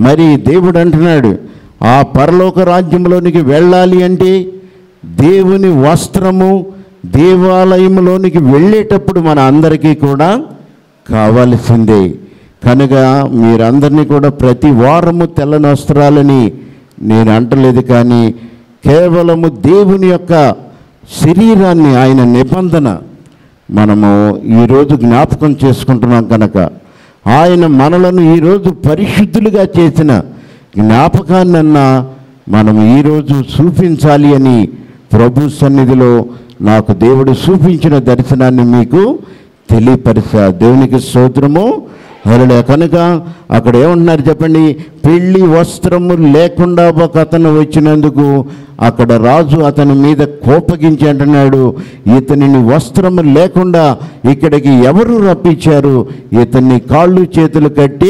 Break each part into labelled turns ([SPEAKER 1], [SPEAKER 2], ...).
[SPEAKER 1] మరి దేవుడు అంటున్నాడు ఆ పరలోక రాజ్యంలోనికి వెళ్ళాలి అంటే దేవుని వస్త్రము దేవాలయంలోనికి వెళ్ళేటప్పుడు మన అందరికీ కూడా కావాల్సిందే కనుక మీరందరినీ కూడా ప్రతి వారము తెల్లని వస్త్రాలని నేను అంటలేదు కానీ కేవలము దేవుని యొక్క శరీరాన్ని ఆయన నిబంధన మనము ఈరోజు జ్ఞాపకం చేసుకుంటున్నాం కనుక ఆయన మనలను ఈరోజు పరిశుద్ధులుగా చేసిన జ్ఞాపకాన్నన్నా మనం ఈరోజు చూపించాలి అని ప్రభు సన్నిధిలో నాకు దేవుడు చూపించిన దర్శనాన్ని మీకు తెలియపరిచా దేవునికి స్తోత్రము హరుడే కనుక అక్కడ ఏమంటున్నారు చెప్పండి పెళ్లి వస్త్రము లేకుండా ఒక అతను వచ్చినందుకు అక్కడ రాజు అతని మీద కోపగించి అంటున్నాడు ఇతనిని వస్త్రము లేకుండా ఇక్కడికి ఎవరు రప్పించారు ఇతన్ని కాళ్ళు చేతులు కట్టి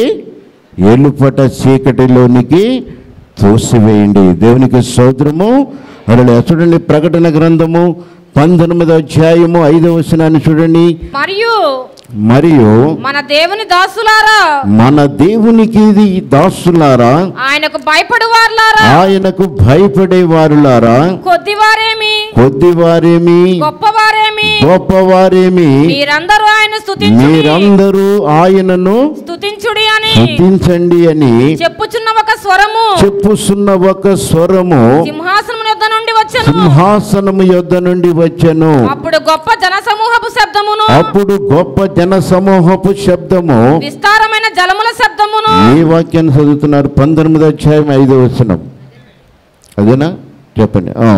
[SPEAKER 1] ఎలుపట చీకటిలోనికి తోసివేయండి దేవునికి స్తోత్రము అలా చూడండి ప్రకటన గ్రంథము పంతొమ్మిదో అధ్యాయము ఐదవ వచనాన్ని చూడండి
[SPEAKER 2] మరియు
[SPEAKER 1] మరియు
[SPEAKER 2] మన దేవుని దాసులారా
[SPEAKER 1] మన దేవునికి ఇది దాసులారా
[SPEAKER 2] ఆయనకు భయపడు వారులారా
[SPEAKER 1] ఆయనకు భయపడే వారులారా
[SPEAKER 2] కొద్దివారేమి
[SPEAKER 1] కొద్దివారేమి
[SPEAKER 2] గొప్పవారేమి
[SPEAKER 1] గొప్పవారేమి
[SPEAKER 2] మీరందరూ ఆయన స్తుతించుడి
[SPEAKER 1] మీరందరూ ఆయనను
[SPEAKER 2] స్తుతించుడి అని
[SPEAKER 1] స్తుతించండి అని
[SPEAKER 2] చెప్పుచున్న ఒక స్వరము
[SPEAKER 1] చెప్పుస్తున్న ఒక స్వరము
[SPEAKER 2] సింహాసనం యొద్ద నుండి వచ్చెను
[SPEAKER 1] సింహాసనము యొద్ద నుండి వచ్చెను
[SPEAKER 2] అప్పుడు గొప్ప జనసమూహపు శబ్దమును
[SPEAKER 1] అప్పుడు గొప్ప జన సమూహపు శబ్దము
[SPEAKER 2] విస్తారమైన జలముల శబ్దమును
[SPEAKER 1] ఏ వాక్యాన్ని చదువుతున్నారు పంతొమ్మిది అధ్యాయం ఐదో వచనం అదేనా చెప్పండి ఆ.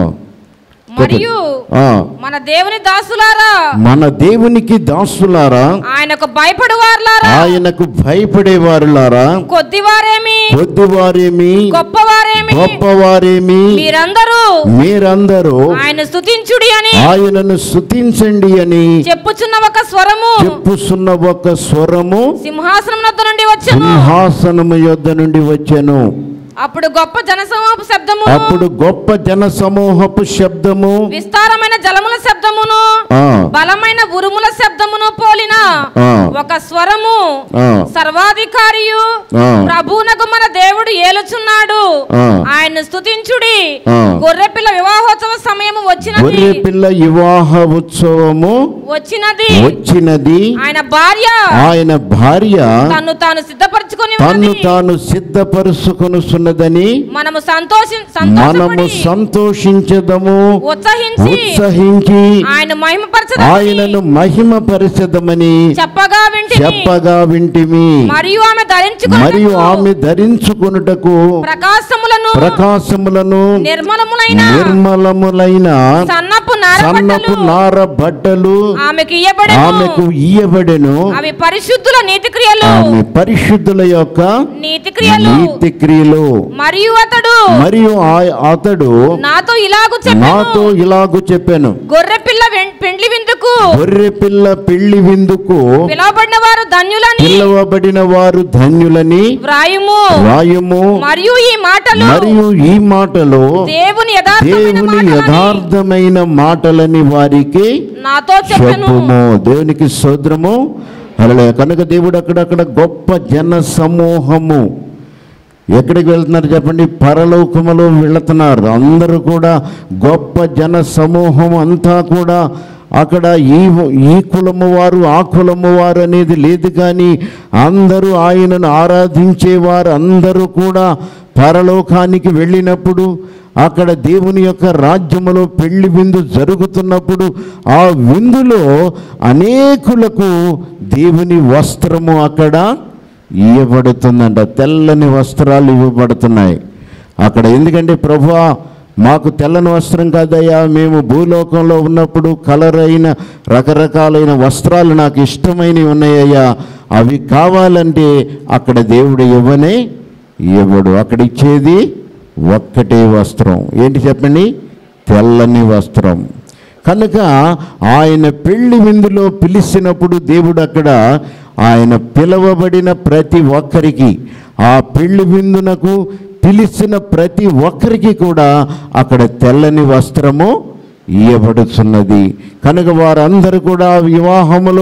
[SPEAKER 2] మరియు
[SPEAKER 1] ఆ.
[SPEAKER 2] మన దేవుని దాసులారా
[SPEAKER 1] మన దేవునికి దాసులారా
[SPEAKER 2] ఆయనకు భయపడు వారులారా
[SPEAKER 1] ఆయనకు భయపడేవారులారా
[SPEAKER 2] కొద్దివారేమి
[SPEAKER 1] కొద్దివారేమి
[SPEAKER 2] గొప్పవారేమి
[SPEAKER 1] గొప్పవారేమి
[SPEAKER 2] మీరందరూ
[SPEAKER 1] మీరందరూ
[SPEAKER 2] ఆయన స్తుతించుడి అని
[SPEAKER 1] ఆయనను స్తుతించండి అని
[SPEAKER 2] చెప్పుచున్న ఒక స్వరము
[SPEAKER 1] చెప్పుస్తున్న ఒక స్వరము
[SPEAKER 2] సింహాసనం వద్ద నుండి వచ్చెను
[SPEAKER 1] సింహాసనము యొద్ద నుండి వచ్చెను
[SPEAKER 2] అప్పుడు గొప్ప జనసమూహపు శబ్దము
[SPEAKER 1] అప్పుడు గొప్ప జన సమూహపు శబ్దము
[SPEAKER 2] విస్తారమైన జలముల శబ్దమును
[SPEAKER 1] ఆ,
[SPEAKER 2] బలమైన ఉరుముల శబ్దమును పోలిన
[SPEAKER 1] ఆ.
[SPEAKER 2] ఒక స్వరము
[SPEAKER 1] ఆ,
[SPEAKER 2] సర్వాధికారియు
[SPEAKER 1] ఆ.
[SPEAKER 2] ప్రభువునకు మన దేవుడు ఏలుచున్నాడు
[SPEAKER 1] ఆ.
[SPEAKER 2] ఆయన స్తుతించుడి
[SPEAKER 1] ఆ.
[SPEAKER 2] గొర్రెపిల్ల వివాహోత్సవ సమయము వచ్చినది
[SPEAKER 1] గొర్రె పిల్ల వివాహ ఉత్సవము
[SPEAKER 2] వచ్చినది
[SPEAKER 1] వచ్చినది
[SPEAKER 2] ఆయన భార్య
[SPEAKER 1] ఆయన భార్య
[SPEAKER 2] తను తాను సిద్ధపరచుకొని
[SPEAKER 1] తన్ను
[SPEAKER 2] ఉన్నది.
[SPEAKER 1] తాను సిద్ధపరుచుకొనున్నదని
[SPEAKER 2] మనము సంతోషి
[SPEAKER 1] మనము
[SPEAKER 2] సంతోషపడి
[SPEAKER 1] సంతోషించదము
[SPEAKER 2] ఉత్సహించి
[SPEAKER 1] ఉత్సహించి
[SPEAKER 2] ఆయన మహిమపరచదని
[SPEAKER 1] ఆయనను మహిమ పరిచదమని
[SPEAKER 2] చెప్పగా వింటిని
[SPEAKER 1] చెప్పగా వింటిమి
[SPEAKER 2] మరియు ఆమె ధరించుకుని
[SPEAKER 1] మరియు ఆమె ధరించుకొనుటకు
[SPEAKER 2] ప్రకాశములను
[SPEAKER 1] ప్రకాశములను
[SPEAKER 2] నిర్మలములైన
[SPEAKER 1] నిర్మలములైన
[SPEAKER 2] సన్నపు
[SPEAKER 1] సన్నపు
[SPEAKER 2] నారబట్టలు
[SPEAKER 1] నార బట్టలు
[SPEAKER 2] ఆమెకు ఇయ్యబడెను
[SPEAKER 1] ఆమెకు ఇయ్యబడెను
[SPEAKER 2] అవి పరిశుద్ధుల నీతి క్రియలు
[SPEAKER 1] ఆమె పరిశుద్ధుల యొక్క
[SPEAKER 2] నీతి క్రియలు
[SPEAKER 1] నీతి క్రియలు
[SPEAKER 2] మరియు అతడు
[SPEAKER 1] మరియు ఆ- అతడు
[SPEAKER 2] నాతో ఇలాగు
[SPEAKER 1] నాతో
[SPEAKER 2] చెప్పాను
[SPEAKER 1] ఇలాగు చెప్పాను
[SPEAKER 2] గొర్రె పిల్ల వెం- పెండ్లి విందుకు
[SPEAKER 1] గొర్రె పిల్ల పెళ్లి విందుకు
[SPEAKER 2] పిలవబడిన వారు ధన్యులని
[SPEAKER 1] పిలవబడిన వారు ధన్యులని
[SPEAKER 2] వ్రాయుము
[SPEAKER 1] రాయము
[SPEAKER 2] మరియు ఈ మాటలు
[SPEAKER 1] మరియు ఈ మాటలు
[SPEAKER 2] దేవుని యథార్థమైన
[SPEAKER 1] దేవుని
[SPEAKER 2] మాటలని
[SPEAKER 1] యథార్థమైన మాటలని వారికి
[SPEAKER 2] నాతో చెప్పను
[SPEAKER 1] చెప్పుము దేవునికి సోద్రము అలా కనుక దేవుడు అక్కడక్కడ గొప్ప జన సమూహము ఎక్కడికి వెళ్తున్నారు చెప్పండి పరలోకములో వెళుతున్నారు అందరూ కూడా గొప్ప జన సమూహం అంతా కూడా అక్కడ ఈ ఈ కులము వారు ఆ కులము వారు అనేది లేదు కానీ అందరూ ఆయనను ఆరాధించేవారు అందరూ కూడా పరలోకానికి వెళ్ళినప్పుడు అక్కడ దేవుని యొక్క రాజ్యములో పెళ్లి విందు జరుగుతున్నప్పుడు ఆ విందులో అనేకులకు దేవుని వస్త్రము అక్కడ ఇవ్వబడుతుందంట తెల్లని వస్త్రాలు ఇవ్వబడుతున్నాయి అక్కడ ఎందుకంటే ప్రభువా మాకు తెల్లని వస్త్రం కాదయ్యా మేము భూలోకంలో ఉన్నప్పుడు కలర్ అయిన రకరకాలైన వస్త్రాలు నాకు ఇష్టమైనవి ఉన్నాయ్యా అవి కావాలంటే అక్కడ దేవుడు ఇవ్వనే ఇవ్వడు అక్కడ ఇచ్చేది ఒక్కటే వస్త్రం ఏంటి చెప్పండి తెల్లని వస్త్రం కనుక ఆయన పెళ్లి విందులో పిలిచినప్పుడు దేవుడు అక్కడ ఆయన పిలవబడిన ప్రతి ఒక్కరికి ఆ పెళ్లి విందునకు పిలిచిన ప్రతి ఒక్కరికి కూడా అక్కడ తెల్లని వస్త్రము ఇవ్వబడుచున్నది కనుక వారందరూ కూడా వివాహములో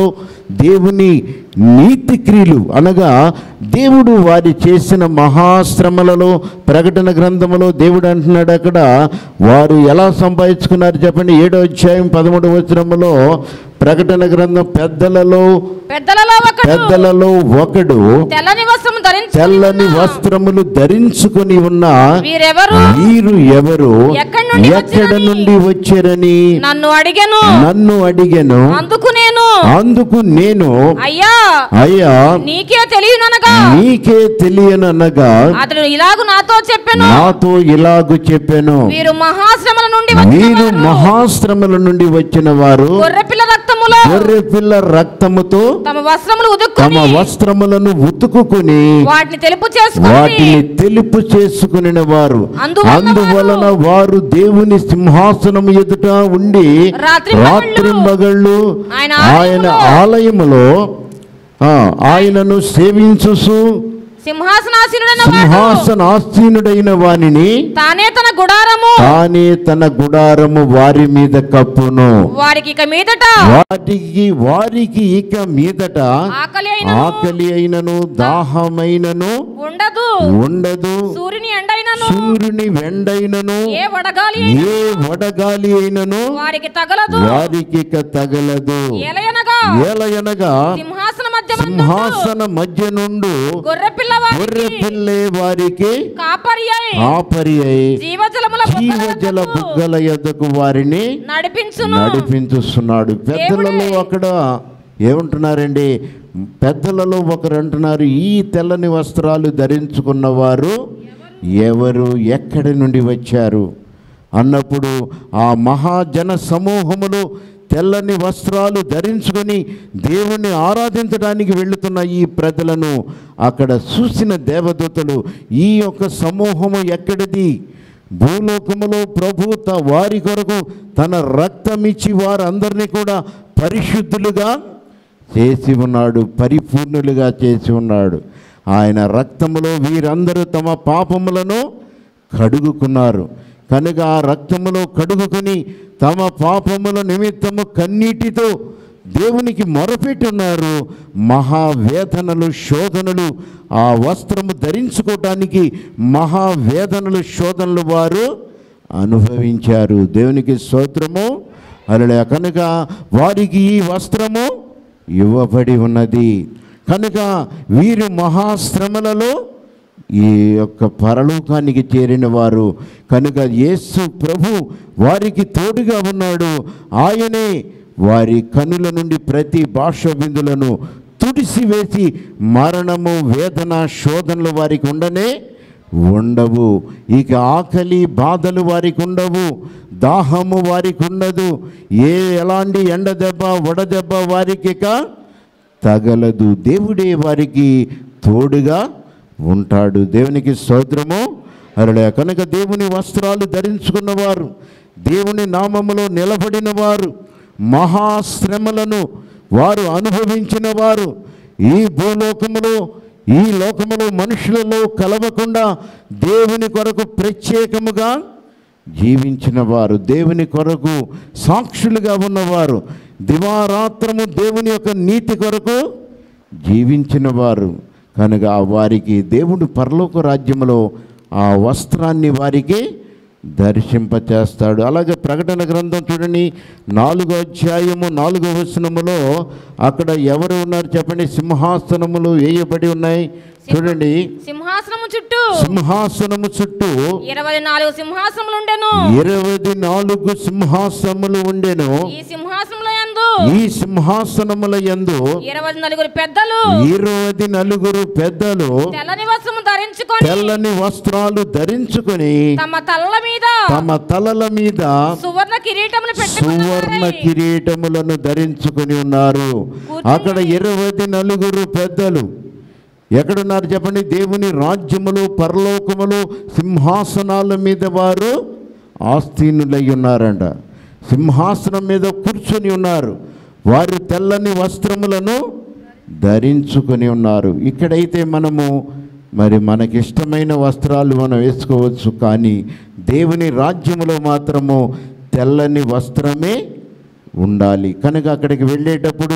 [SPEAKER 1] దేవుని నీతి క్రియలు అనగా దేవుడు వారి చేసిన మహాశ్రమలలో ప్రకటన గ్రంథములో దేవుడు అంటున్నాడు అక్కడ వారు ఎలా సంపాదించుకున్నారు చెప్పండి ఏడో అధ్యాయం పదమూడు వచనములో ప్రకటన గ్రంథం పెద్దలలో
[SPEAKER 2] పెద్దలలో ఒకడు
[SPEAKER 1] పెద్దలలో ఒకడు
[SPEAKER 2] తెల్లని వస్త్రం ధరించి
[SPEAKER 1] తెల్లని వస్త్రములు ధరించుకొని ఉన్న
[SPEAKER 2] వీరెవరు
[SPEAKER 1] వీరు ఎవరు
[SPEAKER 2] ఎక్కడి నుండి
[SPEAKER 1] ఎక్కడ
[SPEAKER 2] వచ్చారని?
[SPEAKER 1] నుండి వచ్చారని
[SPEAKER 2] నన్ను అడిగెను
[SPEAKER 1] నన్ను అడిగాను
[SPEAKER 2] అందుకు నేను
[SPEAKER 1] అందుకు నేను
[SPEAKER 2] అయ్యా
[SPEAKER 1] అయ్యా
[SPEAKER 2] నీకే తెలియననగా
[SPEAKER 1] నీకే తెలియననగా
[SPEAKER 2] అతడు ఇలాగు నాతో చెప్పెను
[SPEAKER 1] నాతో ఇలాగు చెప్పాను
[SPEAKER 2] వీరు మహాశ్రమల నుండి వచ్చిన
[SPEAKER 1] వీరు
[SPEAKER 2] వారు.
[SPEAKER 1] మహాశ్రమల నుండి వచ్చిన వారు
[SPEAKER 2] గొర్రెపిల్ల రక్తములో
[SPEAKER 1] గొర్రె పిల్ల రక్తముతో
[SPEAKER 2] తమ వస్త్రములు
[SPEAKER 1] తమ
[SPEAKER 2] ఉదుక్కుని
[SPEAKER 1] వస్త్రములను ఉతుకుని
[SPEAKER 2] వాటిని తెలుపు చేసుకుని
[SPEAKER 1] వాటిని తెలుపు చేసుకుని వారు
[SPEAKER 2] అందువలన
[SPEAKER 1] అందువలన వారు దేవుని సింహాసనం ఎదుట ఉండి
[SPEAKER 2] రాత్రింబగళ్ళు
[SPEAKER 1] రాత్రింబగళ్ళు
[SPEAKER 2] ఆయన
[SPEAKER 1] ఆయన
[SPEAKER 2] ఆలయములో
[SPEAKER 1] ఆలయములో ఆ, ఆయనను సేవించుసు
[SPEAKER 2] సింహాసనాసీనుడైన వాడు
[SPEAKER 1] సింహాసనాసీనుడైన వానిని
[SPEAKER 2] తానే తన గుడారము
[SPEAKER 1] తానే తన గుడారము వారి మీద కప్పును
[SPEAKER 2] వారికి ఇక మీదట
[SPEAKER 1] వాటికి వారికి ఇక మీదట
[SPEAKER 2] ఆకలి అయిన
[SPEAKER 1] ఆకలి అయినను దాహమైనను
[SPEAKER 2] ఉండదు
[SPEAKER 1] ఉండదు
[SPEAKER 2] సూర్యుని ఎండైనను
[SPEAKER 1] సూర్యుని వెండైనను
[SPEAKER 2] ఏ వడగాలి అయినను
[SPEAKER 1] ఏ వడగాలి అయినను
[SPEAKER 2] వారికి తగలదు
[SPEAKER 1] వారికి ఇక తగలదు
[SPEAKER 2] ఎలయనగా
[SPEAKER 1] ఏలయనగా
[SPEAKER 2] సింహాసన మధ్య
[SPEAKER 1] సింహాసన మధ్య నుండు
[SPEAKER 2] గొర్రె పిల్ల
[SPEAKER 1] గొర్రె
[SPEAKER 2] వారికి
[SPEAKER 1] పిల్లే వారికి
[SPEAKER 2] కాపరి అయి
[SPEAKER 1] ఆపరి అయి
[SPEAKER 2] జీవజలముల
[SPEAKER 1] జీవజల
[SPEAKER 2] బుగ్గల
[SPEAKER 1] బుగ్గల ఎద్దకు వారిని
[SPEAKER 2] నడిపించును
[SPEAKER 1] నడిపించుస్తున్నాడు పెద్దలలో
[SPEAKER 2] దేవుడే.
[SPEAKER 1] అక్కడ ఏమంటున్నారండి పెద్దలలో ఒకరు అంటున్నారు ఈ తెల్లని వస్త్రాలు ధరించుకున్నవారు ఎవరు ఎక్కడి నుండి వచ్చారు అన్నప్పుడు ఆ మహాజన సమూహములు తెల్లని వస్త్రాలు ధరించుకొని దేవుణ్ణి ఆరాధించడానికి వెళుతున్న ఈ ప్రజలను అక్కడ చూసిన దేవదూతలు ఈ యొక్క సమూహము ఎక్కడిది భూలోకములో ప్రభు త- వారి కొరకు తన రక్తమిచ్చి వారందరినీ కూడా పరిశుద్ధులుగా చేసి ఉన్నాడు పరిపూర్ణులుగా చేసి ఉన్నాడు ఆయన రక్తములో వీరందరూ తమ పాపములను కడుగుకున్నారు కనుక ఆ రక్తములో కడుగుకుని తమ పాపముల నిమిత్తము కన్నీటితో దేవునికి మొరపెట్టున్నారు మహావేదనలు శోధనలు ఆ వస్త్రము ధరించుకోవటానికి మహావేదనలు శోధనలు వారు అనుభవించారు దేవునికి స్తోత్రము అలా కనుక వారికి ఈ వస్త్రము ఇవ్వబడి ఉన్నది కనుక వీరు మహాశ్రమలలో ఈ యొక్క పరలోకానికి చేరిన వారు కనుక యేసు ప్రభు వారికి తోడుగా ఉన్నాడు ఆయనే వారి కనుల నుండి ప్రతి భాష బిందులను తుడిసివేసి మరణము వేదన శోధనలు వారికి ఉండనే ఉండవు ఇక ఆకలి బాధలు వారికి ఉండవు దాహము వారికి ఉండదు ఏ ఎలాంటి ఎండ దెబ్బ వడదెబ్బ వారికి ఇక తగలదు దేవుడే వారికి తోడుగా ఉంటాడు దేవునికి స్తోత్రము అరడే కనుక దేవుని వస్త్రాలు ధరించుకున్నవారు దేవుని నామములో నిలబడిన వారు మహాశ్రమలను వారు అనుభవించిన వారు ఈ భూలోకములో ఈ లోకములో మనుషులలో కలవకుండా దేవుని కొరకు ప్రత్యేకముగా జీవించిన వారు దేవుని కొరకు సాక్షులుగా ఉన్నవారు దివారాత్రము దేవుని యొక్క నీతి కొరకు జీవించిన వారు కనుక ఆ వారికి దేవుడు పరలోక రాజ్యములో ఆ వస్త్రాన్ని వారికి దర్శింపచేస్తాడు అలాగే ప్రకటన గ్రంథం చూడండి నాలుగో అధ్యాయము నాలుగో వచనములో అక్కడ ఎవరు ఉన్నారు చెప్పండి సింహాసనములు వేయబడి ఉన్నాయి చూడండి
[SPEAKER 2] సింహాసనము చుట్టూ
[SPEAKER 1] సింహాసనము చుట్టూ
[SPEAKER 2] ఇరవై నాలుగు సింహాసనములు ఉండెను
[SPEAKER 1] ఇరవై నాలుగు సింహాసనములు ఉండెను
[SPEAKER 2] ఈ సింహాసనముల యందు
[SPEAKER 1] ఈ సింహాసనముల యందు
[SPEAKER 2] ఇరవై నలుగురు పెద్దలు
[SPEAKER 1] ఇరవై నలుగురు పెద్దలు
[SPEAKER 2] తెల్లని వస్త్రము ధరించుకొని
[SPEAKER 1] తెల్లని వస్త్రాలు ధరించుకొని
[SPEAKER 2] తమ తలల మీద
[SPEAKER 1] తమ తలల మీద
[SPEAKER 2] సువర్ణ కిరీటములు
[SPEAKER 1] సువర్ణ
[SPEAKER 2] పెట్టుకున్నారు
[SPEAKER 1] కిరీటములను ధరించుకొని ఉన్నారు అక్కడ ఇరవై నలుగురు పెద్దలు ఎక్కడున్నారు చెప్పండి దేవుని రాజ్యములు పరలోకములు సింహాసనాల మీద వారు ఆస్తీనులై ఉన్నారంట సింహాసనం మీద కూర్చొని ఉన్నారు వారు తెల్లని వస్త్రములను ధరించుకొని ఉన్నారు ఇక్కడైతే మనము మరి మనకిష్టమైన వస్త్రాలు మనం వేసుకోవచ్చు కానీ దేవుని రాజ్యములో మాత్రము తెల్లని వస్త్రమే ఉండాలి కనుక అక్కడికి వెళ్ళేటప్పుడు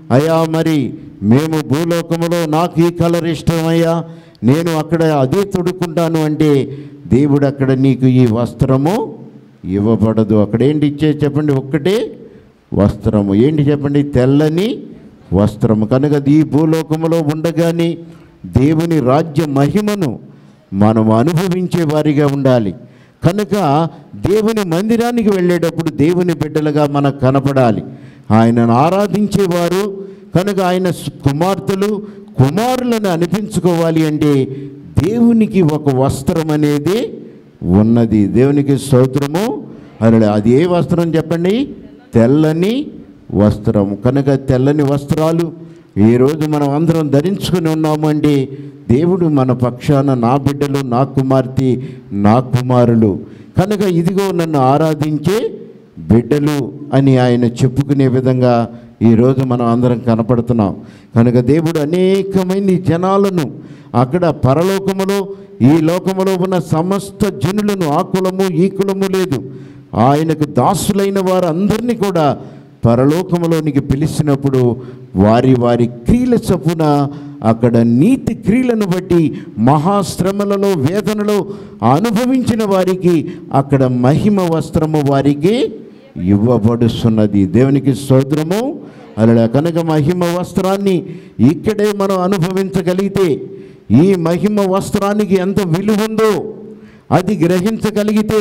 [SPEAKER 1] అయ్యా మరి మేము భూలోకములో నాకు ఈ కలర్ ఇష్టమయ్యా నేను అక్కడ అదే తొడుక్కుంటాను అంటే దేవుడు అక్కడ నీకు ఈ వస్త్రము ఇవ్వబడదు అక్కడ ఏంటి ఇచ్చే చెప్పండి ఒక్కటే వస్త్రము ఏంటి చెప్పండి తెల్లని వస్త్రము కనుక ఈ భూలోకములో ఉండగానే దేవుని రాజ్య మహిమను మనం అనుభవించే వారిగా ఉండాలి కనుక దేవుని మందిరానికి వెళ్ళేటప్పుడు దేవుని బిడ్డలుగా మనకు కనపడాలి ఆయనను ఆరాధించేవారు కనుక ఆయన సు- కుమార్తెలు కుమారులను అనిపించుకోవాలి అంటే దేవునికి ఒక వస్త్రం అనేది ఉన్నది దేవునికి స్తోత్రము అలా అది ఏ వస్త్రం చెప్పండి తెల్లని వస్త్రం కనుక తెల్లని వస్త్రాలు ఈరోజు మనం అందరం ధరించుకుని ఉన్నాము అంటే దేవుడు మన పక్షాన నా బిడ్డలు నా కుమార్తె నా కుమారులు కనుక ఇదిగో నన్ను ఆరాధించే బిడ్డలు అని ఆయన చెప్పుకునే విధంగా ఈరోజు మనం అందరం కనపడుతున్నాం కనుక దేవుడు అనేకమైన జనాలను అక్కడ పరలోకములో ఈ లోకములో ఉన్న సమస్త జనులను ఆ కులము ఈ కులము లేదు ఆయనకు దాసులైన వారందరినీ కూడా పరలోకములోనికి పిలిచినప్పుడు వారి వారి క్రియల చొప్పున అక్కడ నీతి క్రియలను బట్టి మహాశ్రమలలో వేదనలో అనుభవించిన వారికి అక్కడ మహిమ వస్త్రము వారికి ఇవ్వబడుతున్నది దేవునికి స్తోత్రము అలా కనుక మహిమ వస్త్రాన్ని ఇక్కడే మనం అనుభవించగలిగితే ఈ మహిమ వస్త్రానికి ఎంత విలువ ఉందో అది గ్రహించగలిగితే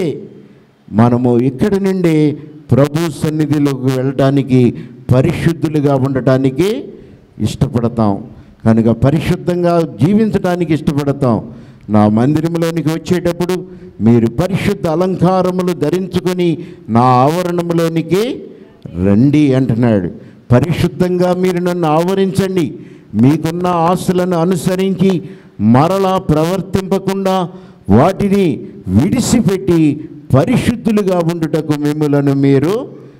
[SPEAKER 1] మనము ఇక్కడి నుండి ప్రభు సన్నిధిలోకి వెళ్ళటానికి పరిశుద్ధులుగా ఉండటానికి ఇష్టపడతాం కనుక పరిశుద్ధంగా జీవించడానికి ఇష్టపడతాం నా మందిరంలోనికి వచ్చేటప్పుడు మీరు పరిశుద్ధ అలంకారములు ధరించుకొని నా ఆవరణంలోనికి రండి అంటున్నాడు పరిశుద్ధంగా మీరు నన్ను ఆవరించండి మీకున్న ఆశలను అనుసరించి మరలా ప్రవర్తింపకుండా వాటిని విడిసిపెట్టి పరిశుద్ధులుగా ఉండుటకు మిమ్మలను మీరు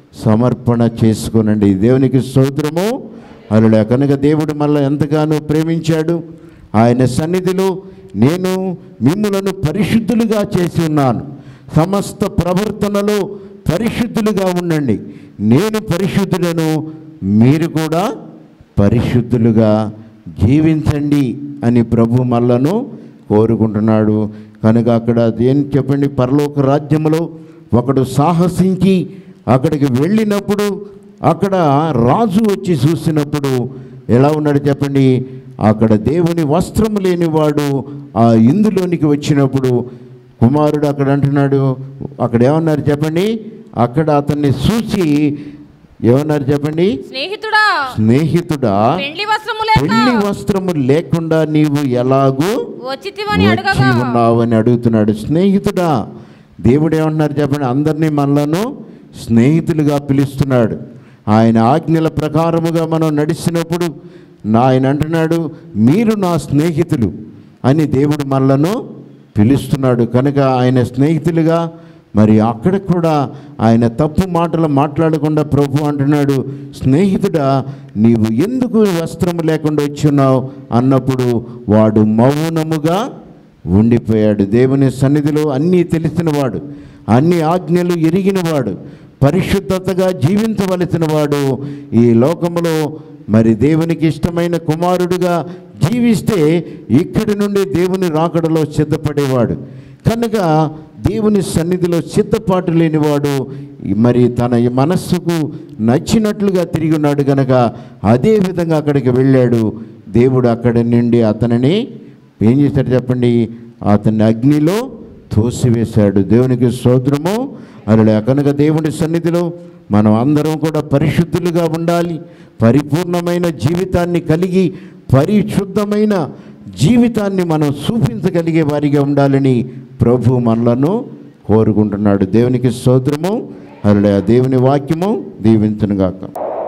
[SPEAKER 1] సమర్పణ చేసుకునండి దేవునికి స్తోత్రము అలా కనుక దేవుడు మళ్ళీ ఎంతగానో ప్రేమించాడు ఆయన సన్నిధిలో నేను మిమ్ములను పరిశుద్ధులుగా చేసి ఉన్నాను సమస్త ప్రవర్తనలో పరిశుద్ధులుగా ఉండండి నేను పరిశుద్ధులను మీరు కూడా పరిశుద్ధులుగా జీవించండి అని ప్రభు మళ్ళను కోరుకుంటున్నాడు కనుక అక్కడ ఏం చెప్పండి పరలోక రాజ్యములో ఒకడు సాహసించి అక్కడికి వెళ్ళినప్పుడు అక్కడ రాజు వచ్చి చూసినప్పుడు ఎలా ఉన్నాడు చెప్పండి అక్కడ దేవుని వస్త్రము లేనివాడు ఆ ఇందులోనికి వచ్చినప్పుడు కుమారుడు అక్కడ అంటున్నాడు అక్కడ ఏమన్నారు చెప్పండి అక్కడ అతన్ని చూసి ఏమన్నారు చెప్పండి
[SPEAKER 2] స్నేహితుడా
[SPEAKER 1] స్నేహితుడా
[SPEAKER 2] పెండ్లి వస్త్రము లేక
[SPEAKER 1] పెళ్లి వస్త్రము లేకుండా నీవు ఎలాగూ
[SPEAKER 2] వచ్చితివని
[SPEAKER 1] వచ్చి
[SPEAKER 2] అడగగా
[SPEAKER 1] ఉన్నావు అని అడుగుతున్నాడు స్నేహితుడా దేవుడు ఏమన్నారు చెప్పండి అందరినీ మనలను స్నేహితులుగా పిలుస్తున్నాడు ఆయన ఆజ్ఞల ప్రకారముగా మనం నడిచినప్పుడు నా ఆయన అంటున్నాడు మీరు నా స్నేహితులు అని దేవుడు మనలను పిలుస్తున్నాడు కనుక ఆయన స్నేహితులుగా మరి అక్కడ కూడా ఆయన తప్పు మాటలు మాట్లాడకుండా ప్రభు అంటున్నాడు స్నేహితుడా నీవు ఎందుకు వస్త్రం లేకుండా వచ్చున్నావు అన్నప్పుడు వాడు మౌనముగా ఉండిపోయాడు దేవుని సన్నిధిలో అన్నీ తెలిసినవాడు అన్ని ఆజ్ఞలు ఎరిగినవాడు పరిశుద్ధతగా జీవించవలసిన వాడు ఈ లోకములో మరి దేవునికి ఇష్టమైన కుమారుడుగా జీవిస్తే ఇక్కడి నుండి దేవుని రాకడలో సిద్ధపడేవాడు కనుక దేవుని సన్నిధిలో సిద్ధపాటు లేనివాడు మరి తన ఈ మనస్సుకు నచ్చినట్లుగా తిరిగి ఉన్నాడు కనుక అదే విధంగా అక్కడికి వెళ్ళాడు దేవుడు అక్కడి నుండి అతనిని ఏం చేశాడు చెప్పండి అతన్ని అగ్నిలో తోసివేశాడు దేవునికి స్తోత్రము అలా కనుక దేవుని సన్నిధిలో మనం అందరం కూడా పరిశుద్ధులుగా ఉండాలి పరిపూర్ణమైన జీవితాన్ని కలిగి పరిశుద్ధమైన జీవితాన్ని మనం చూపించగలిగే వారిగా ఉండాలని ప్రభు మనలను కోరుకుంటున్నాడు దేవునికి స్తోత్రము అలా దేవుని వాక్యము దీవించనుగాక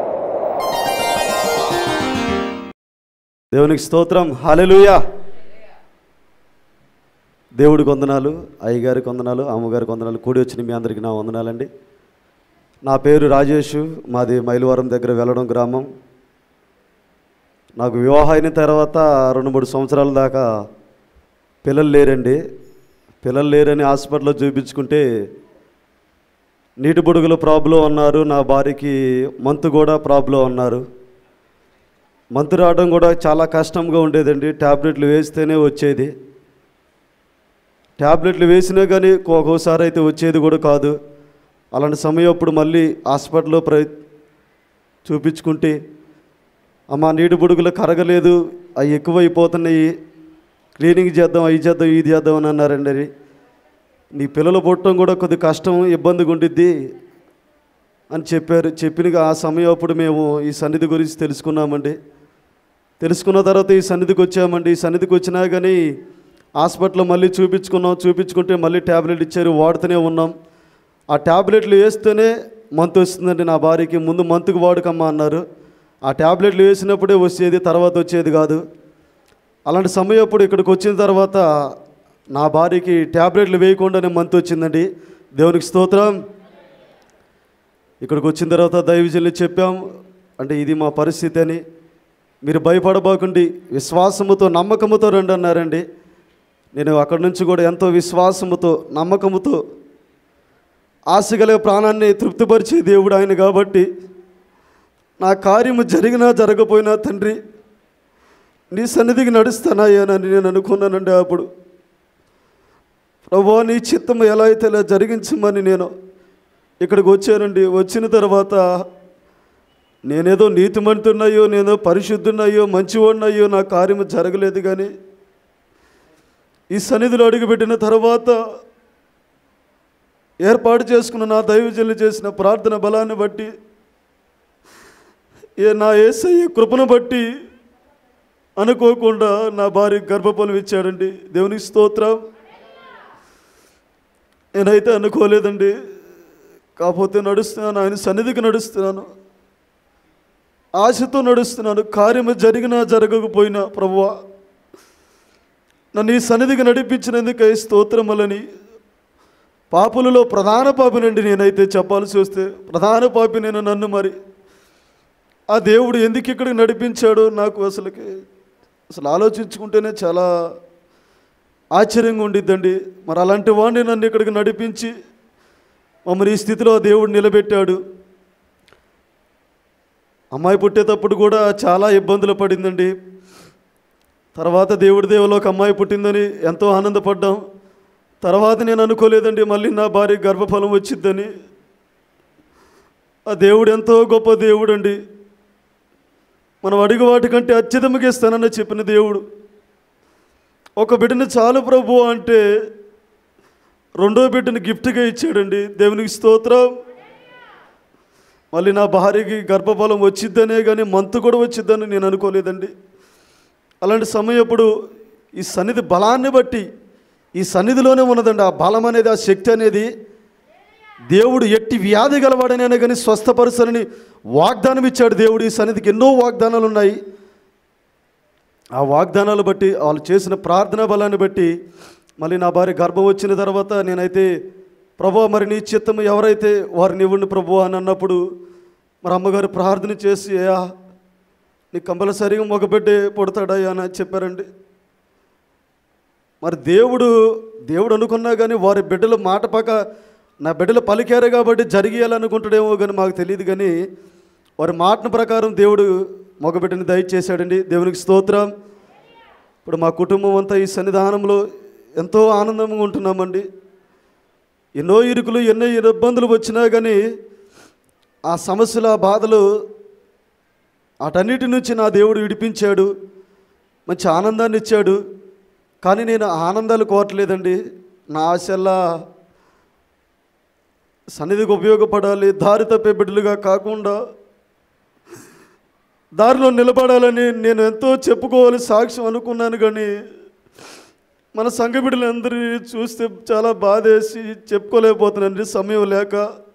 [SPEAKER 3] దేవునికి స్తోత్రం హల్లెలూయా దేవుడికి వందనాలు అయ్యగారికి వందనాలు అమ్మగారికి వందనాలు కూడి వచ్చిన మీ అందరికీ నా వందనాలండి నా పేరు రాజేష్ మాది మైలవరం దగ్గర వెళ్ళడం గ్రామం నాకు వివాహం అయిన తర్వాత రెండు మూడు సంవత్సరాల దాకా పిల్లలు లేరండి పిల్లలు లేరని హాస్పిటల్లో చూపించుకుంటే నీటి బుడుగుల ప్రాబ్లం అన్నారు నా భార్యకి మంతు కూడా ప్రాబ్లం అన్నారు మంతు రావడం కూడా చాలా కష్టంగా ఉండేదండి ట్యాబ్లెట్లు వేస్తేనే వచ్చేది ట్యాబ్లెట్లు వేసినా కానీ ఒక్కోసారి అయితే వచ్చేది కూడా కాదు అలాంటి సమయం అప్పుడు మళ్ళీ హాస్పిటల్లో ప్ర చూపించుకుంటే అమ్మ నీటి బుడుగులు కరగలేదు అవి ఎక్కువైపోతున్నాయి క్లీనింగ్ చేద్దాం అవి చేద్దాం ఇది చేద్దాం అని అన్నారండి అది నీ పిల్లలు పుట్టడం కూడా కొద్ది కష్టం ఇబ్బందిగా ఉండిద్ది అని చెప్పారు చెప్పిన ఆ సమయం అప్పుడు మేము ఈ సన్నిధి గురించి తెలుసుకున్నామండి తెలుసుకున్న తర్వాత ఈ సన్నిధికి వచ్చామండి ఈ సన్నిధికి వచ్చినా కానీ హాస్పిటల్లో మళ్ళీ చూపించుకున్నాం చూపించుకుంటే మళ్ళీ ట్యాబ్లెట్ ఇచ్చారు వాడుతూనే ఉన్నాం ఆ ట్యాబ్లెట్లు వేస్తేనే మంత్ వస్తుందండి నా భార్యకి ముందు మంత్కి వాడుకమ్మా అన్నారు ఆ ట్యాబ్లెట్లు వేసినప్పుడే వచ్చేది తర్వాత వచ్చేది కాదు అలాంటి సమయం అప్పుడు ఇక్కడికి వచ్చిన తర్వాత నా భార్యకి ట్యాబ్లెట్లు వేయకుండానే మంత్ వచ్చిందండి దేవునికి స్తోత్రం ఇక్కడికి వచ్చిన తర్వాత దైవజనులు చెప్పాం అంటే ఇది మా పరిస్థితి అని మీరు భయపడబోకండి విశ్వాసముతో నమ్మకముతో రండి అన్నారండి నేను అక్కడి నుంచి కూడా ఎంతో విశ్వాసముతో నమ్మకముతో ఆశగల ప్రాణాన్ని తృప్తిపరిచే దేవుడు ఆయన కాబట్టి నా కార్యము జరిగినా జరగపోయినా తండ్రి నీ సన్నిధికి నడుస్తానాయనని నేను అనుకున్నానండి అప్పుడు ప్రభా నీ చిత్తం ఎలా అయితే ఇలా జరిగించమని నేను ఇక్కడికి వచ్చానండి వచ్చిన తర్వాత నేనేదో నీతిమంతున్నాయో నేనో పరిశుద్ధున్నాయో మంచివాడినయ్యో నా కార్యము జరగలేదు కానీ ఈ సన్నిధిలో అడుగుపెట్టిన తర్వాత ఏర్పాటు చేసుకున్న నా దైవజనులు చేసిన ప్రార్థన బలాన్ని బట్టి ఏ నా ఏసయ్య కృపను బట్టి అనుకోకుండా నా భార్య గర్భఫలం ఇచ్చాడండి దేవునికి స్తోత్రం నేనైతే అనుకోలేదండి కాకపోతే నడుస్తున్నాను ఆయన సన్నిధికి నడుస్తున్నాను ఆశతో నడుస్తున్నాను కార్యము జరిగినా జరగకపోయినా ప్రభువా నన్ను ఈ సన్నిధికి నడిపించినందుకై స్తోత్రములని పాపులలో ప్రధాన పాపినండి నేనైతే చెప్పాల్సి వస్తే ప్రధాన పాపి నేను నన్ను మరి ఆ దేవుడు ఎందుకు ఇక్కడికి నడిపించాడో నాకు అసలుకి అసలు ఆలోచించుకుంటేనే చాలా ఆశ్చర్యంగా ఉండిద్దండి మరి అలాంటి వాడిని నన్ను ఇక్కడికి నడిపించి మమ్మల్ని ఈ స్థితిలో ఆ దేవుడు నిలబెట్టాడు అమ్మాయి పుట్టేటప్పుడు కూడా చాలా ఇబ్బందులు పడిందండి తర్వాత దేవుడి దేవులో ఒక అమ్మాయి పుట్టిందని ఎంతో ఆనందపడ్డాం తర్వాత నేను అనుకోలేదండి మళ్ళీ నా భార్య గర్భఫలం వచ్చిద్దని ఆ దేవుడు ఎంతో గొప్ప దేవుడు అండి మనం అడిగి వాటికంటే అత్యధికంగా ఇస్తానని చెప్పిన దేవుడు ఒక బిడ్డని చాలు ప్రభు అంటే రెండో బిడ్డని గిఫ్ట్గా ఇచ్చాడండి దేవునికి స్తోత్రం మళ్ళీ నా భార్యకి గర్భఫలం వచ్చిద్దనే కానీ మంతు కూడా వచ్చిద్దని నేను అనుకోలేదండి అలాంటి సమయం అప్పుడు ఈ సన్నిధి బలాన్ని బట్టి ఈ సన్నిధిలోనే ఉన్నదండి ఆ బలం అనేది ఆ శక్తి అనేది దేవుడు ఎట్టి వ్యాధి గలవాడనైనా కానీ స్వస్థపరుసనని వాగ్దానం ఇచ్చాడు దేవుడు ఈ సన్నిధికి ఎన్నో వాగ్దానాలు ఉన్నాయి ఆ వాగ్దానాలు బట్టి వాళ్ళు చేసిన ప్రార్థనా బలాన్ని బట్టి మళ్ళీ నా భార్య గర్భం వచ్చిన తర్వాత నేనైతే ప్రభు మరి నీ చిత్తము ఎవరైతే వారిని ఇవ్వండి ప్రభు అని అన్నప్పుడు మరి అమ్మగారు ప్రార్థన చేసి అయ్యా నీ కంపల్సరిగా మగ బిడ్డే పుడతాడయ్యా అని చెప్పారండి మరి దేవుడు దేవుడు అనుకున్నా కానీ వారి బిడ్డలు మాట పక్క నా బిడ్డలు పలికారు కాబట్టి జరిగేయాలనుకుంటాడేమో కానీ మాకు తెలియదు కానీ వారి మాటను ప్రకారం దేవుడు మగబిడ్డని దయచేశాడండి దేవునికి స్తోత్రం ఇప్పుడు మా కుటుంబం అంతా ఈ సన్నిధానంలో ఎంతో ఆనందంగా ఉంటున్నామండి ఎన్నో ఇరుకులు ఎన్నో ఇబ్బందులు వచ్చినా కానీ ఆ సమస్యల ఆ బాధలు అటన్నిటి నుంచి నా దేవుడు విడిపించాడు మంచి ఆనందాన్ని ఇచ్చాడు కానీ నేను ఆనందాలు కోరట్లేదండి నా ఆశల్లా సన్నిధికి ఉపయోగపడాలి దారి తప్పే బిడ్డలుగా కాకుండా దారిలో నిలబడాలని నేను ఎంతో చెప్పుకోవాలి సాక్ష్యం అనుకున్నాను కానీ మన సంఘ బిడ్డలందరినీ చూస్తే చాలా బాధేసి చెప్పుకోలేకపోతున్నానండి సమయం లేక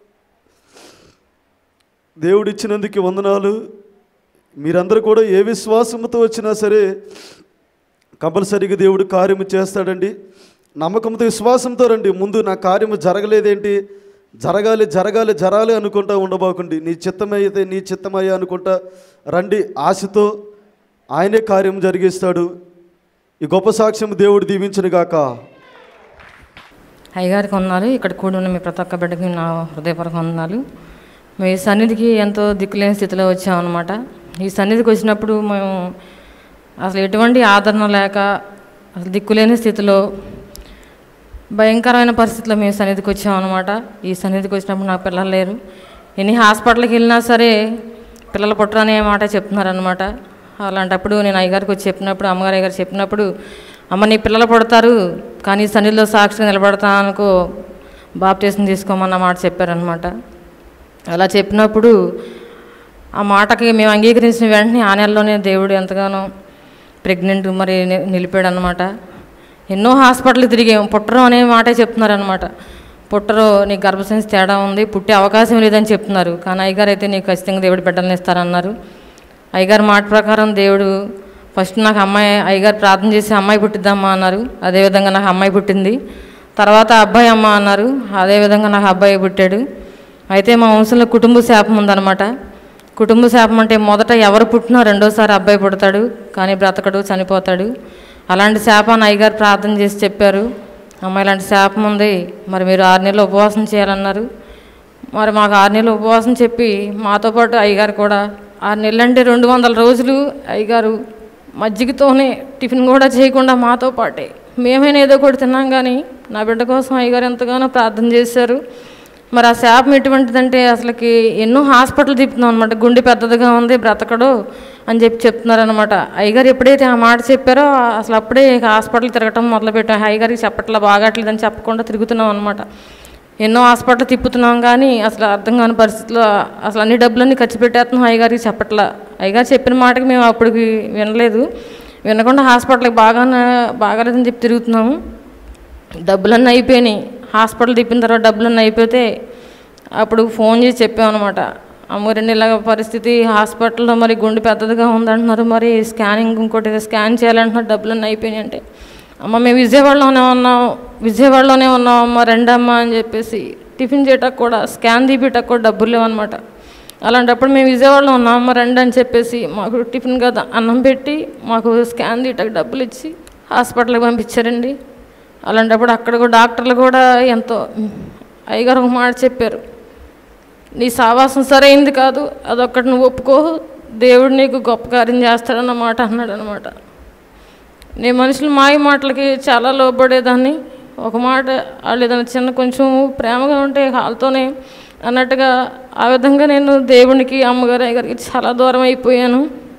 [SPEAKER 3] దేవుడిచ్చినందుకు వందనాలు మీరందరూ కూడా ఏ విశ్వాసంతో వచ్చినా సరే కంపల్సరీగా దేవుడు కార్యము చేస్తాడండి నమ్మకంతో విశ్వాసంతో రండి ముందు నా కార్యము జరగలేదేంటి జరగాలి జరగాలి జరాలి అనుకుంటా ఉండబోకండి నీ చిత్తమైతే నీ చిత్తమయ్యా అనుకుంటా రండి ఆశతో ఆయనే కార్యం జరిగిస్తాడు ఈ గొప్ప సాక్ష్యం దేవుడు దీవించను గాక
[SPEAKER 2] అయ్యగారికి వందనాలు ఇక్కడ కూడి ఉన్న మీ ప్రతి ఒక్క బిడ్డకి నా హృదయపూర్వక వందనాలు మీ సన్నిధికి ఎంతో దిక్కులేని స్థితిలో వచ్చామన్నమాట ఈ సన్నిధికి వచ్చినప్పుడు మేము అసలు ఎటువంటి ఆదరణ లేక అసలు దిక్కులేని స్థితిలో భయంకరమైన పరిస్థితిలో మేము సన్నిధికి వచ్చామన్నమాట ఈ సన్నిధికి వచ్చినప్పుడు నాకు పిల్లలు లేరు ఎన్ని హాస్పిటల్కి వెళ్ళినా సరే పిల్లలు పుట్టరనే మాట చెప్తున్నారనమాట అలాంటప్పుడు నేను అయ్యగారికి వచ్చి చెప్పినప్పుడు అమ్మగారు అయ్యగారు చెప్పినప్పుడు అమ్మ నీ పిల్లలు పుడతారు కానీ ఈ సన్నిధిలో సాక్షిగా నిలబడతా అనుకో బాప్టేషన్ తీసుకోమన్న మాట చెప్పారనమాట అలా చెప్పినప్పుడు ఆ మాటకి మేము అంగీకరించిన వెంటనే ఆ నెలలోనే దేవుడు ఎంతగానో ప్రెగ్నెంట్ మరి ని- నిలిపాడు అనమాట ఎన్నో హాస్పిటల్ తిరిగాం పుట్టరు అనే మాటే చెప్తున్నారనమాట పుట్టరు నీ గర్భసంచి తేడా ఉంది పుట్టే అవకాశం లేదని చెప్తున్నారు కానీ అయ్యగారు అయితే నీకు ఖచ్చితంగా దేవుడు బిడ్డలను ఇస్తారన్నారు అయ్యగారి మాట ప్రకారం దేవుడు ఫస్ట్ నాకు అమ్మాయి అయ్యగారు ప్రార్థన చేసి అమ్మాయి పుట్టిద్దమ్మా అన్నారు అదేవిధంగా నాకు అమ్మాయి పుట్టింది తర్వాత అబ్బాయి అమ్మ అన్నారు అదేవిధంగా నాకు అబ్బాయి పుట్టాడు అయితే మా వంశంలో కుటుంబ శాపం ఉందన్నమాట కుటుంబ శాపం అంటే మొదట ఎవరు పుట్టినా రెండోసారి అబ్బాయి పుడతాడు కానీ బ్రతకడు చనిపోతాడు అలాంటి శాపాన్ని అయ్యగారు ప్రార్థన చేసి చెప్పారు అమ్మ ఇలాంటి శాపం ఉంది మరి మీరు ఆరు నెలలు ఉపవాసం చేయాలన్నారు మరి మాకు ఆరు నెలలు ఉపవాసం చెప్పి మాతో పాటు అయ్యగారు కూడా ఆరు నెలలు అంటే రెండు వందల రోజులు అయ్యగారు మజ్జిగతోనే టిఫిన్ కూడా చేయకుండా మాతో పాటే మేమైనా ఏదో ఒకటి తిన్నాం కానీ నా బిడ్డ కోసం అయ్యగారు ఎంతగానో ప్రార్థన చేశారు మరి ఆ శాపం ఎటువంటిదంటే అసలుకి ఎన్నో హాస్పిటల్ తిప్పుతున్నాం అనమాట గుండె పెద్దదిగా ఉంది బ్రతకడు అని చెప్పి చెప్తున్నారనమాట అయ్యగారు ఎప్పుడైతే ఆ మాట చెప్పారో అసలు అప్పుడే ఇక హాస్పిటల్ తిరగటం మొదలుపెట్టాం అయ్యగారికి చెప్పట్లా బాగాట్లేదని చెప్పకుండా తిరుగుతున్నాం అనమాట ఎన్నో హాస్పిటల్ తిప్పుతున్నాం కానీ అసలు అర్థం కాని పరిస్థితిలో అసలు అన్ని డబ్బులన్నీ ఖర్చు పెట్టేస్తున్నాం అయ్యగారికి చెప్పట్లా అయ్యగారు చెప్పిన మాటకి మేము అప్పటికి వినలేదు వినకుండా హాస్పిటల్కి బాగా బాగాలేదని చెప్పి తిరుగుతున్నాము డబ్బులన్నీ అయిపోయినాయి హాస్పిటల్ తిప్పిన తర్వాత డబ్బులన్నీ అయిపోతే అప్పుడు ఫోన్ చేసి చెప్పామన్నమాట అమ్మగారండి ఇలాగ పరిస్థితి హాస్పిటల్లో మరి గుండె పెద్దదిగా ఉందంటున్నారు మరి స్కానింగ్ ఇంకోటి ఏదో స్కాన్ చేయాలంటున్నారు డబ్బులన్నీ అయిపోయినాయి అంటే అమ్మ మేము విజయవాడలోనే ఉన్నాం విజయవాడలోనే ఉన్నాం అమ్మ రెండమ్మ అని చెప్పేసి టిఫిన్ చేయటకు కూడా స్కాన్ తీపిటకు కూడా డబ్బులు లేవన్నమాట అలాంటప్పుడు మేము విజయవాడలో ఉన్నాం అమ్మ రండి అని చెప్పేసి మాకు టిఫిన్ కదా అన్నం పెట్టి మాకు స్కాన్ తీయటకు డబ్బులు ఇచ్చి హాస్పిటల్కి పంపించారండి అలాంటప్పుడు అక్కడ కూడా డాక్టర్లు కూడా ఎంతో అయ్యగారు ఒక మాట చెప్పారు నీ సావాసం సరైంది కాదు అదొక్కటి నువ్వు ఒప్పుకో దేవుడు నీకు గొప్ప కార్యం చేస్తాడన్న మాట అన్నాడు అనమాట నేను మనుషుల మాయ మాటలకి చాలా లోబడేదాన్ని ఒక మాట వాళ్ళు ఏదైనా చిన్న కొంచెం ప్రేమగా ఉంటే వాళ్ళతోనే అన్నట్టుగా ఆ విధంగా నేను దేవునికి అమ్మగారు అయ్యగారికి చాలా దూరం అయిపోయాను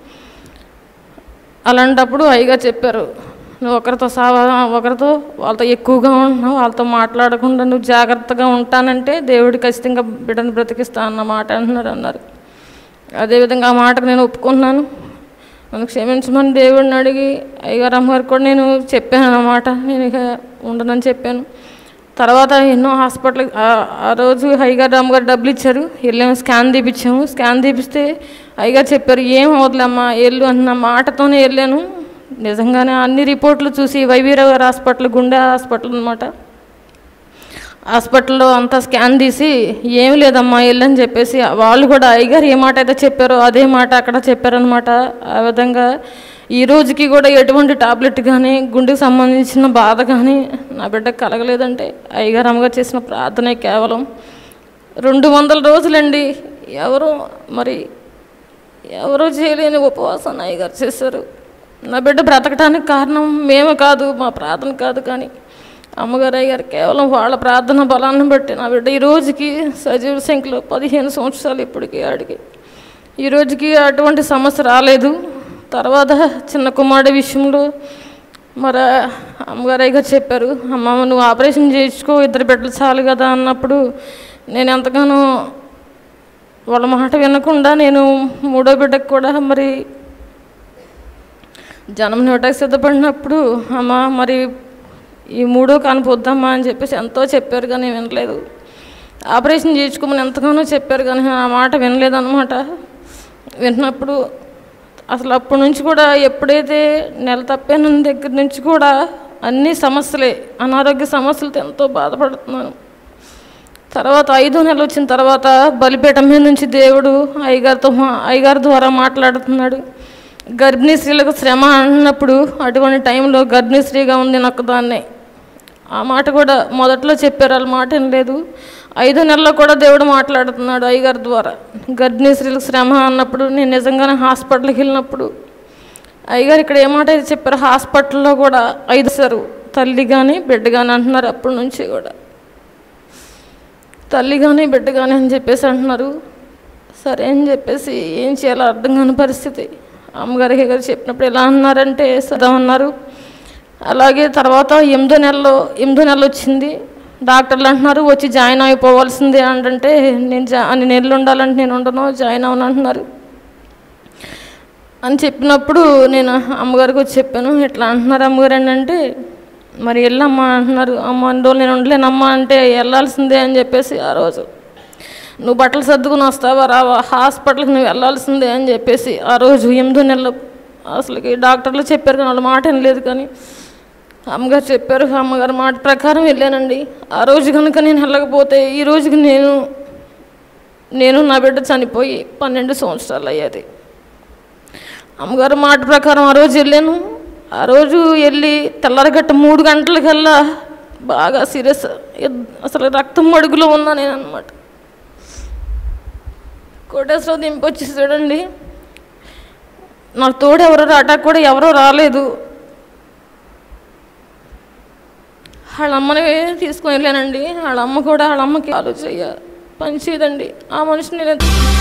[SPEAKER 2] అలాంటప్పుడు అయ్యగారు చెప్పారు నువ్వు ఒకరితో సావా ఒకరితో వాళ్ళతో ఎక్కువగా ఉంటున్నావు వాళ్ళతో మాట్లాడకుండా నువ్వు జాగ్రత్తగా ఉంటానంటే దేవుడు ఖచ్చితంగా బిడ్డను బ్రతికిస్తా అన్న మాట అంటున్నారు అన్నారు అదేవిధంగా ఆ మాటకు నేను ఒప్పుకున్నాను నన్ను క్షమించమని దేవుడిని అడిగి అయ్యగారు అమ్మగారికి కూడా నేను చెప్పాను అన్నమాట నేను ఇక ఉండనని చెప్పాను తర్వాత ఎన్నో హాస్పిటల్ ఆ రోజు అయ్యగారు అమ్మగారు డబ్బులు ఇచ్చారు వెళ్ళాము స్కాన్ తీపిచ్చాము స్కాన్ తీపిస్తే అయ్యగారు చెప్పారు ఏం అవదులేమ్మా వెళ్ళు అన్న మాటతోనే వెళ్ళాను నిజంగానే అన్ని రిపోర్ట్లు చూసి వైవీరావు గారి హాస్పిటల్ గుండె హాస్పిటల్ అనమాట హాస్పిటల్లో అంతా స్కాన్ తీసి ఏం లేదమ్మా వెళ్ళని చెప్పేసి వాళ్ళు కూడా అయ్యగారు ఏ మాట అయితే చెప్పారో అదే మాట అక్కడ చెప్పారనమాట ఆ విధంగా ఈ రోజుకి కూడా ఎటువంటి టాబ్లెట్ కానీ గుండెకి సంబంధించిన బాధ కానీ నా బిడ్డకు కలగలేదంటే అయ్యగారు అమ్మగారు చేసిన ప్రార్థనే కేవలం రెండు వందల రోజులండి ఎవరు మరి ఎవరో చేయలేని ఉపవాసాన్ని అయ్యగారు చేశారు నా బిడ్డ బ్రతకడానికి కారణం మేము కాదు మా ప్రార్థన కాదు కానీ అమ్మగారు అయ్యారు కేవలం వాళ్ళ ప్రార్థన బలాన్ని బట్టి నా బిడ్డ ఈ రోజుకి సజీవ సంఖ్యలో పదిహేను సంవత్సరాలు ఇప్పటికి ఆడికి ఈ రోజుకి అటువంటి సమస్య రాలేదు తర్వాత చిన్న కుమారుడి విషయంలో మరి అమ్మగారు అయ్యగారు చెప్పారు అమ్మ నువ్వు ఆపరేషన్ చేయించుకో ఇద్దరు బిడ్డలు చాలు కదా అన్నప్పుడు నేను ఎంతగానో వాళ్ళ మాట వినకుండా నేను మూడో బిడ్డకు కూడా మరి జనం నోటకి సిద్ధపడినప్పుడు అమ్మ మరి ఈ మూడో కానిపోద్దమ్మా అని చెప్పేసి ఎంతో చెప్పారు కానీ వినలేదు ఆపరేషన్ చేయించుకోమని ఎంతగానో చెప్పారు కానీ ఆ మాట వినలేదన్నమాట విన్నప్పుడు అసలు అప్పటి నుంచి కూడా ఎప్పుడైతే నెల తప్పిన దగ్గర నుంచి కూడా అన్ని సమస్యలే అనారోగ్య సమస్యలతో ఎంతో బాధపడుతున్నాను తర్వాత ఐదో నెల వచ్చిన తర్వాత బలిపీఠం మీద నుంచి దేవుడు అయ్యగారితో మా- అయ్యగారి ద్వారా మాట్లాడుతున్నాడు గర్భిణీ స్త్రీలకు శ్రమ అన్నప్పుడు అటువంటి టైంలో గర్భిణీ స్త్రీగా ఉంది నాకు దాన్నే ఆ మాట కూడా మొదట్లో చెప్పారు వాళ్ళ మాట వినలేదు ఐదో నెలలో కూడా దేవుడు మాట్లాడుతున్నాడు అయ్యగారి ద్వారా గర్భిణీ స్త్రీలకు శ్రమ అన్నప్పుడు నేను నిజంగానే హాస్పిటల్కి వెళ్ళినప్పుడు అయ్యగారు ఇక్కడ ఏమాట అయితే చెప్పారు హాస్పిటల్లో కూడా ఐదు సారు తల్లి కానీ బిడ్డ కానీ అంటున్నారు అప్పటి నుంచి కూడా తల్లి కానీ బిడ్డ కానీ అని చెప్పేసి అంటున్నారు సరే అని చెప్పేసి ఏం చేయాలో అర్థం కాని పరిస్థితి అమ్మగారికి గారు చెప్పినప్పుడు ఎలా అన్నారంటే సదా అన్నారు అలాగే తర్వాత ఎనిమిదో నెలలో ఎనిమిదో నెల వచ్చింది డాక్టర్లు అంటున్నారు వచ్చి జాయిన్ అయిపోవాల్సిందే అంటే నేను జా అన్ని నెలలు ఉండాలంటే నేను ఉండను జాయిన్ అవును అంటున్నారు అని చెప్పినప్పుడు నేను అమ్మగారికి వచ్చి చెప్పాను ఇట్లా అంటున్నారు అమ్మగారు అని అంటే మరి వెళ్ళమ్మా అంటున్నారు అమ్మ అన్ని రోజులు నేను ఉండలేనమ్మా అంటే వెళ్ళాల్సిందే అని చెప్పేసి ఆ రోజు నువ్వు బట్టలు సర్దుకుని వస్తావా రావా హాస్పిటల్కి నువ్వు వెళ్ళాల్సిందే అని చెప్పేసి ఆ రోజు ఎనిమిదో నెలలు అసలుకి డాక్టర్లు చెప్పారు కానీ వాళ్ళ మాట వినలేదు కానీ అమ్మగారు చెప్పారు అమ్మగారు మాట ప్రకారం వెళ్ళానండి ఆ రోజు కనుక నేను వెళ్ళకపోతే ఈ రోజుకి నేను నేను నా బిడ్డ చనిపోయి పన్నెండు సంవత్సరాలు అయ్యేది అమ్మగారు మాట ప్రకారం ఆ రోజు వెళ్ళాను ఆ రోజు వెళ్ళి తెల్లరగట్ట మూడు గంటలకల్లా బాగా సీరియస్ అసలు రక్తం మడుగులో ఉన్నా నేను అనమాట కోటేశ్వరరావు దింపొచ్చి చూడండి నాకు తోడు ఎవరో రాటాకు కూడా ఎవరో రాలేదు వాళ్ళ అమ్మని తీసుకొని వెళ్ళానండి వాళ్ళ అమ్మ కూడా వాళ్ళ అమ్మకి ఆలోచన పని చేయదండి ఆ మనిషిని నేను